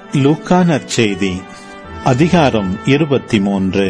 லூக்கா நற்செய்தி அதிகாரம் இருபத்தி மூன்று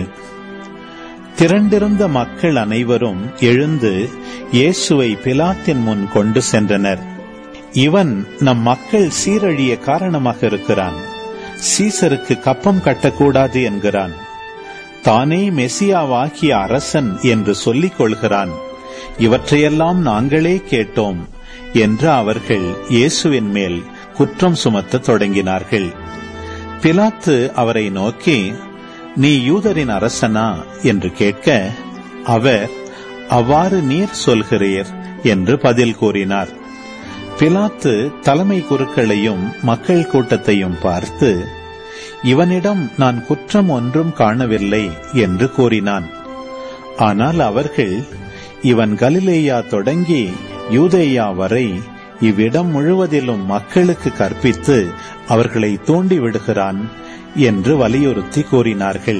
திரண்டிருந்த மக்கள் அனைவரும் எழுந்து இயேசுவை பிலாத்தின் முன் கொண்டு சென்றனர் இவன் நம் மக்கள் சீரழிய காரணமாக இருக்கிறான் சீசருக்கு கப்பம் கட்டக்கூடாது என்கிறான் தானே மெசியாவாகிய அரசன் என்று சொல்லிக் கொள்கிறான் இவற்றையெல்லாம் நாங்களே கேட்டோம் என்று அவர்கள் இயேசுவின் மேல் குற்றம் சுமத்த தொடங்கினார்கள் பிலாத்து அவரை நோக்கி நீ யூதரின் அரசனா என்று கேட்க அவர் அவ்வாறு நீர் சொல்கிறீர் என்று பதில் கூறினார் பிலாத்து தலைமை குருக்களையும் மக்கள் கூட்டத்தையும் பார்த்து இவனிடம் நான் குற்றம் ஒன்றும் காணவில்லை என்று கூறினான் ஆனால் அவர்கள் இவன் கலிலேயா தொடங்கி யூதேயா வரை இவ்விடம் முழுவதிலும் மக்களுக்கு கற்பித்து அவர்களை தூண்டி விடுகிறான் என்று வலியுறுத்தி கூறினார்கள்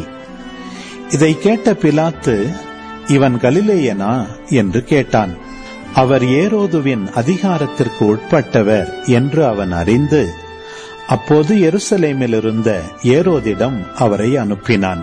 இதை கேட்ட பிலாத்து இவன் கலிலேயனா என்று கேட்டான் அவர் ஏரோதுவின் அதிகாரத்திற்கு உட்பட்டவர் என்று அவன் அறிந்து அப்போது எருசலேமில் இருந்த ஏரோதிடம் அவரை அனுப்பினான்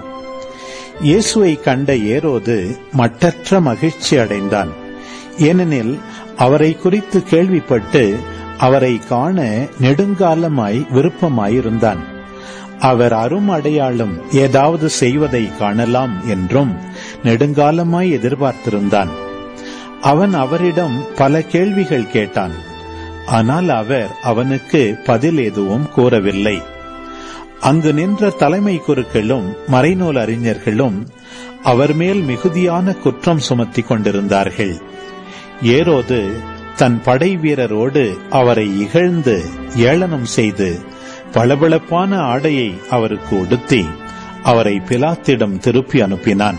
இயேசுவை கண்ட ஏரோது மட்டற்ற மகிழ்ச்சி அடைந்தான் ஏனெனில் அவரை குறித்து கேள்விப்பட்டு அவரை காண நெடுங்காலமாய் விருப்பமாயிருந்தான் அவர் அரும் அடையாளம் ஏதாவது செய்வதை காணலாம் என்றும் நெடுங்காலமாய் எதிர்பார்த்திருந்தான் அவன் அவரிடம் பல கேள்விகள் கேட்டான் ஆனால் அவர் அவனுக்கு பதில் எதுவும் கூறவில்லை அங்கு நின்ற தலைமை குருக்களும் மறைநூல் அறிஞர்களும் அவர் மேல் மிகுதியான குற்றம் சுமத்திக் கொண்டிருந்தார்கள் ஏரோது தன் படை வீரரோடு அவரை இகழ்ந்து ஏளனம் செய்து பளபளப்பான ஆடையை அவருக்கு உடுத்தி அவரை பிலாத்திடம் திருப்பி அனுப்பினான்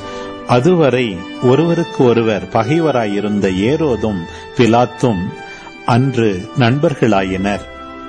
அதுவரை ஒருவருக்கு ஒருவர் பகைவராயிருந்த ஏரோதும் பிலாத்தும் அன்று நண்பர்களாயினர்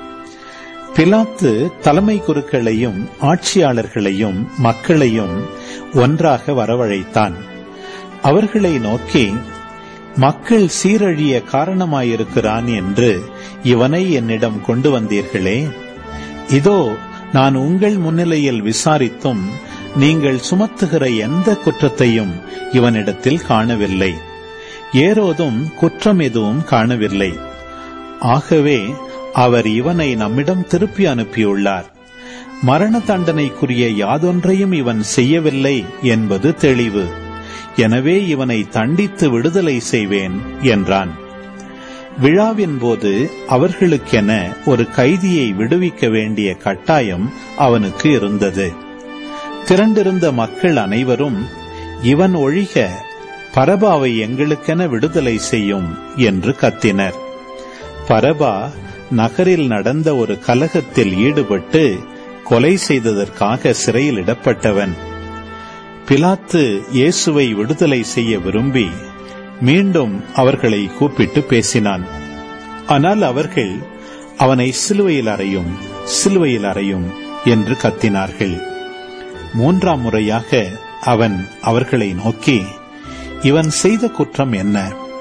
பிலாத்து தலைமை குருக்களையும் ஆட்சியாளர்களையும் மக்களையும் ஒன்றாக வரவழைத்தான் அவர்களை நோக்கி மக்கள் சீரழிய காரணமாயிருக்கிறான் என்று இவனை என்னிடம் கொண்டு வந்தீர்களே இதோ நான் உங்கள் முன்னிலையில் விசாரித்தும் நீங்கள் சுமத்துகிற எந்த குற்றத்தையும் இவனிடத்தில் காணவில்லை ஏரோதும் குற்றம் எதுவும் காணவில்லை ஆகவே அவர் இவனை நம்மிடம் திருப்பி அனுப்பியுள்ளார் மரண தண்டனைக்குரிய யாதொன்றையும் இவன் செய்யவில்லை என்பது தெளிவு எனவே இவனை தண்டித்து விடுதலை செய்வேன் என்றான் விழாவின் போது அவர்களுக்கென ஒரு கைதியை விடுவிக்க வேண்டிய கட்டாயம் அவனுக்கு இருந்தது திரண்டிருந்த மக்கள் அனைவரும் இவன் ஒழிக பரபாவை எங்களுக்கென விடுதலை செய்யும் என்று கத்தினர் பரபா நகரில் நடந்த ஒரு கலகத்தில் ஈடுபட்டு கொலை செய்ததற்காக சிறையில் இடப்பட்டவன் பிலாத்து இயேசுவை விடுதலை செய்ய விரும்பி மீண்டும் அவர்களை கூப்பிட்டு பேசினான் ஆனால் அவர்கள் அவனை சிலுவையில் அறையும் சிலுவையில் அறையும் என்று கத்தினார்கள் மூன்றாம் முறையாக அவன் அவர்களை நோக்கி இவன் செய்த குற்றம் என்ன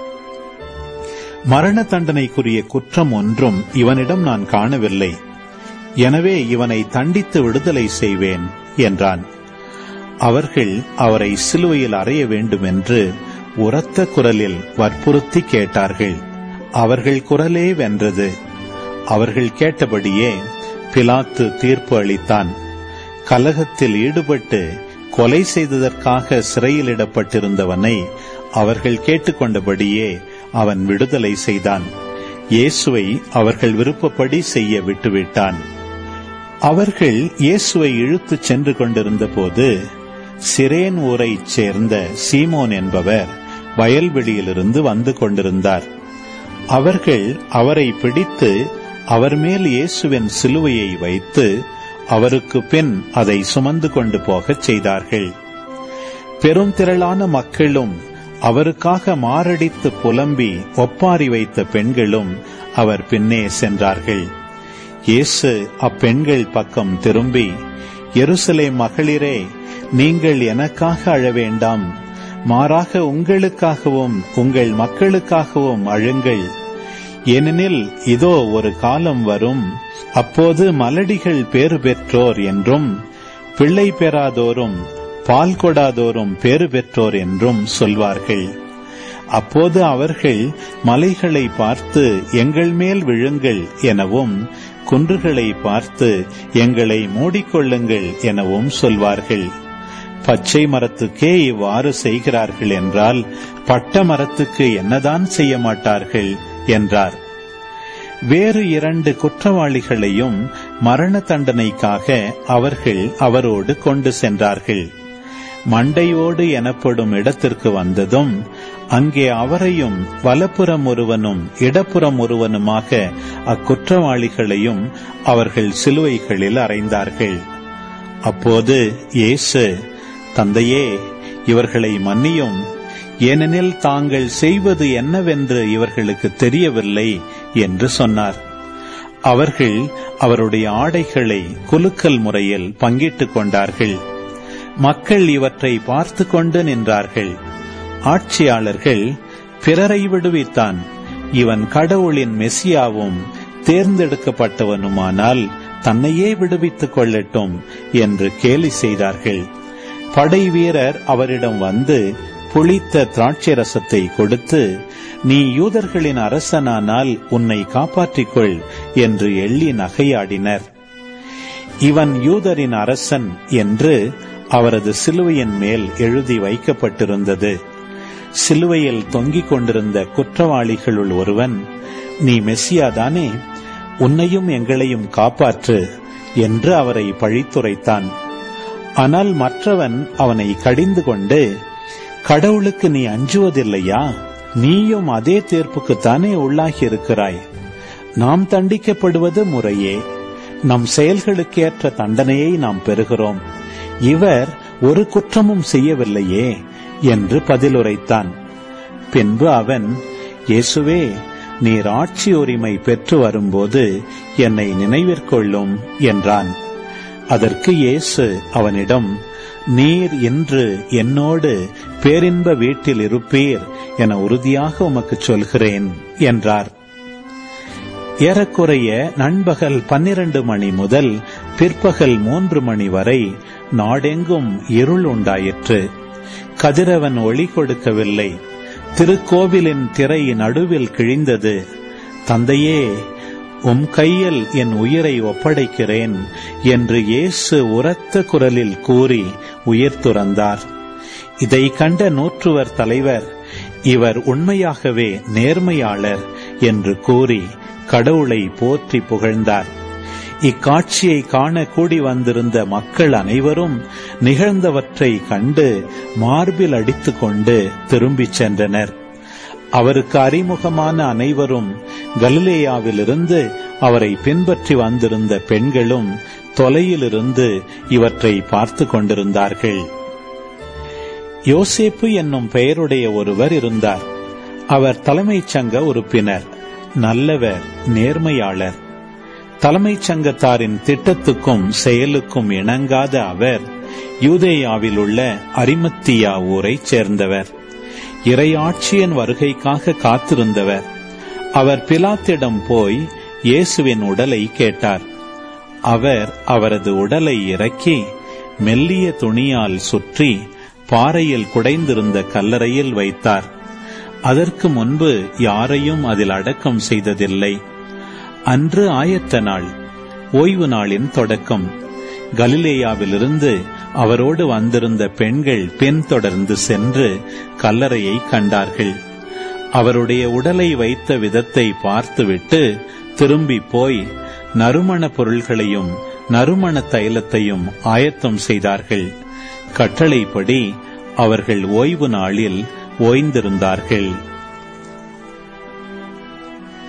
மரண தண்டனைக்குரிய குற்றம் ஒன்றும் இவனிடம் நான் காணவில்லை எனவே இவனை தண்டித்து விடுதலை செய்வேன் என்றான் அவர்கள் அவரை சிலுவையில் அறைய வேண்டும் என்று உரத்த குரலில் வற்புறுத்தி கேட்டார்கள் அவர்கள் குரலே வென்றது அவர்கள் கேட்டபடியே பிலாத்து தீர்ப்பு அளித்தான் கலகத்தில் ஈடுபட்டு கொலை செய்ததற்காக சிறையிலிடப்பட்டிருந்தவனை அவர்கள் கேட்டுக்கொண்டபடியே அவன் விடுதலை செய்தான் இயேசுவை அவர்கள் விருப்பப்படி செய்ய விட்டுவிட்டான் அவர்கள் இயேசுவை இழுத்துச் சென்று கொண்டிருந்த போது சிரேன் ஊரைச் சேர்ந்த சீமோன் என்பவர் வயல்வெளியிலிருந்து வந்து கொண்டிருந்தார் அவர்கள் அவரை பிடித்து அவர் மேல் இயேசுவின் சிலுவையை வைத்து அவருக்கு பின் அதை சுமந்து கொண்டு போகச் செய்தார்கள் பெரும் திரளான மக்களும் அவருக்காக மாரடித்து புலம்பி ஒப்பாரி வைத்த பெண்களும் அவர் பின்னே சென்றார்கள் இயேசு அப்பெண்கள் பக்கம் திரும்பி எருசலேம் மகளிரே நீங்கள் எனக்காக அழ வேண்டாம் மாறாக உங்களுக்காகவும் உங்கள் மக்களுக்காகவும் அழுங்கள் ஏனெனில் இதோ ஒரு காலம் வரும் அப்போது மலடிகள் பேறு பெற்றோர் என்றும் பிள்ளை பெறாதோரும் பால் கொடாதோரும் பேறு பெற்றோர் என்றும் சொல்வார்கள் அப்போது அவர்கள் மலைகளை பார்த்து எங்கள் மேல் விழுங்கள் எனவும் குன்றுகளை பார்த்து எங்களை மூடிக்கொள்ளுங்கள் எனவும் சொல்வார்கள் பச்சை மரத்துக்கே இவ்வாறு செய்கிறார்கள் என்றால் பட்ட மரத்துக்கு என்னதான் செய்ய மாட்டார்கள் என்றார் வேறு இரண்டு குற்றவாளிகளையும் மரண தண்டனைக்காக அவர்கள் அவரோடு கொண்டு சென்றார்கள் மண்டையோடு எனப்படும் இடத்திற்கு வந்ததும் அங்கே அவரையும் வலப்புறம் ஒருவனும் இடப்புறம் ஒருவனுமாக அக்குற்றவாளிகளையும் அவர்கள் சிலுவைகளில் அறைந்தார்கள் அப்போது இயேசு தந்தையே இவர்களை மன்னியும் ஏனெனில் தாங்கள் செய்வது என்னவென்று இவர்களுக்கு தெரியவில்லை என்று சொன்னார் அவர்கள் அவருடைய ஆடைகளை குலுக்கல் முறையில் பங்கிட்டுக் கொண்டார்கள் மக்கள் இவற்றை பார்த்து கொண்டு நின்றார்கள் ஆட்சியாளர்கள் பிறரை விடுவித்தான் இவன் கடவுளின் மெசியாவும் தேர்ந்தெடுக்கப்பட்டவனுமானால் தன்னையே விடுவித்துக் கொள்ளட்டும் என்று கேலி செய்தார்கள் படை வீரர் அவரிடம் வந்து புளித்த திராட்சை ரசத்தை கொடுத்து நீ யூதர்களின் அரசனானால் உன்னை காப்பாற்றிக்கொள் என்று எள்ளி நகையாடினர் இவன் யூதரின் அரசன் என்று அவரது சிலுவையின் மேல் எழுதி வைக்கப்பட்டிருந்தது சிலுவையில் தொங்கிக் கொண்டிருந்த குற்றவாளிகளுள் ஒருவன் நீ மெஸ்ஸியாதானே உன்னையும் எங்களையும் காப்பாற்று என்று அவரை பழித்துரைத்தான் ஆனால் மற்றவன் அவனை கடிந்து கொண்டு கடவுளுக்கு நீ அஞ்சுவதில்லையா நீயும் அதே தீர்ப்புக்குத்தானே உள்ளாகி இருக்கிறாய் நாம் தண்டிக்கப்படுவது முறையே நம் செயல்களுக்கேற்ற தண்டனையை நாம் பெறுகிறோம் இவர் ஒரு குற்றமும் செய்யவில்லையே என்று பதிலுரைத்தான் பின்பு அவன் இயேசுவே நீர் ஆட்சி உரிமை பெற்று வரும்போது என்னை நினைவிற்கொள்ளும் என்றான் அதற்கு இயேசு அவனிடம் நீர் இன்று என்னோடு பேரின்ப வீட்டில் இருப்பீர் என உறுதியாக உமக்கு சொல்கிறேன் என்றார் ஏறக்குறைய நண்பகல் பன்னிரண்டு மணி முதல் பிற்பகல் மூன்று மணி வரை நாடெங்கும் இருள் உண்டாயிற்று கதிரவன் ஒளி கொடுக்கவில்லை திருக்கோவிலின் திரை நடுவில் கிழிந்தது தந்தையே உம் கையில் என் உயிரை ஒப்படைக்கிறேன் என்று இயேசு உரத்த குரலில் கூறி உயிர் துறந்தார் இதை கண்ட நூற்றுவர் தலைவர் இவர் உண்மையாகவே நேர்மையாளர் என்று கூறி கடவுளை போற்றி புகழ்ந்தார் இக்காட்சியை காண கூடி வந்திருந்த மக்கள் அனைவரும் நிகழ்ந்தவற்றை கண்டு மார்பில் அடித்துக்கொண்டு திரும்பிச் சென்றனர் அவருக்கு அறிமுகமான அனைவரும் கலிலேயாவிலிருந்து அவரை பின்பற்றி வந்திருந்த பெண்களும் தொலையிலிருந்து இவற்றை பார்த்து கொண்டிருந்தார்கள் யோசேப்பு என்னும் பெயருடைய ஒருவர் இருந்தார் அவர் தலைமைச் சங்க உறுப்பினர் நல்லவர் நேர்மையாளர் தலைமைச் சங்கத்தாரின் திட்டத்துக்கும் செயலுக்கும் இணங்காத அவர் யூதேயாவில் உள்ள அரிமத்தியா ஊரைச் சேர்ந்தவர் இறையாட்சியின் வருகைக்காக காத்திருந்தவர் அவர் பிலாத்திடம் போய் இயேசுவின் உடலை கேட்டார் அவர் அவரது உடலை இறக்கி மெல்லிய துணியால் சுற்றி பாறையில் குடைந்திருந்த கல்லறையில் வைத்தார் அதற்கு முன்பு யாரையும் அதில் அடக்கம் செய்ததில்லை அன்று ஆயத்த நாள் ஓய்வு நாளின் தொடக்கம் கலிலேயாவிலிருந்து அவரோடு வந்திருந்த பெண்கள் பின்தொடர்ந்து சென்று கல்லறையை கண்டார்கள் அவருடைய உடலை வைத்த விதத்தை பார்த்துவிட்டு திரும்பி போய் நறுமண பொருள்களையும் நறுமண தைலத்தையும் ஆயத்தம் செய்தார்கள் கட்டளைப்படி அவர்கள் ஓய்வு நாளில் ஓய்ந்திருந்தார்கள்